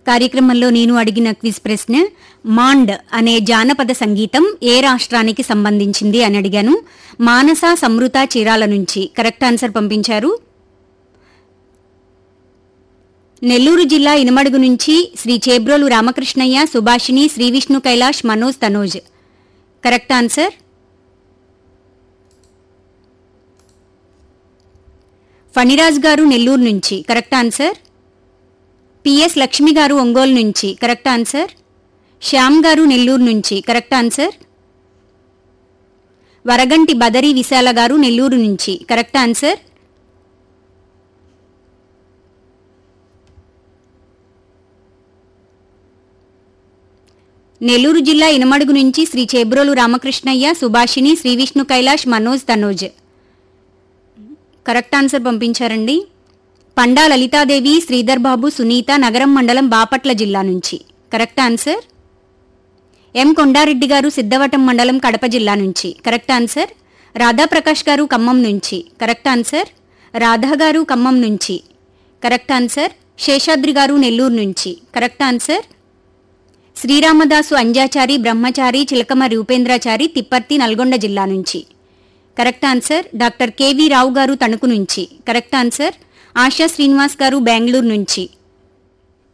కార్యక్రమంలో నేను అడిగిన క్విజ్ ప్రశ్న మాండ్ అనే జానపద సంగీతం ఏ రాష్ట్రానికి సంబంధించింది అని అడిగాను మానస సమృత చీరాల నుంచి కరెక్ట్ ఆన్సర్ పంపించారు నెల్లూరు జిల్లా ఇనమడుగు నుంచి శ్రీ చేబ్రోలు రామకృష్ణయ్య సుభాషిణి శ్రీ విష్ణు కైలాష్ మనోజ్ తనోజ్ కరెక్ట్ ఆన్సర్ ఫణిరాజ్ గారు నెల్లూరు నుంచి కరెక్ట్ ఆన్సర్ పిఎస్ లక్ష్మి గారు ఒంగోలు నుంచి కరెక్ట్ ఆన్సర్ శ్యామ్ గారు నెల్లూరు నుంచి కరెక్ట్ ఆన్సర్ వరగంటి బదరి విశాల గారు నెల్లూరు నుంచి కరెక్ట్ ఆన్సర్ నెల్లూరు జిల్లా ఇనమడుగు నుంచి శ్రీ చేబ్రోలు రామకృష్ణయ్య సుభాషిణి శ్రీ విష్ణు కైలాష్ మనోజ్ తనోజ్ కరెక్ట్ ఆన్సర్ పంపించారండి పండా లలితాదేవి శ్రీధర్ బాబు సునీత నగరం మండలం బాపట్ల జిల్లా నుంచి కరెక్ట్ ఆన్సర్ ఎం కొండారెడ్డి గారు సిద్ధవటం మండలం కడప జిల్లా నుంచి కరెక్ట్ ఆన్సర్ రాధాప్రకాష్ గారు ఖమ్మం నుంచి కరెక్ట్ ఆన్సర్ రాధా గారు ఖమ్మం నుంచి కరెక్ట్ ఆన్సర్ శేషాద్రి గారు నెల్లూరు నుంచి కరెక్ట్ ఆన్సర్ శ్రీరామదాసు అంజాచారి బ్రహ్మచారి చిలకమ రూపేంద్రాచారి తిప్పర్తి నల్గొండ జిల్లా నుంచి correct answer doctor K V Rao garu Tanuku నుంచి కరెక్ట్ ఆన్సర్ ఆశా శ్రీనివాస్ గారు బెంగళూరు నుంచి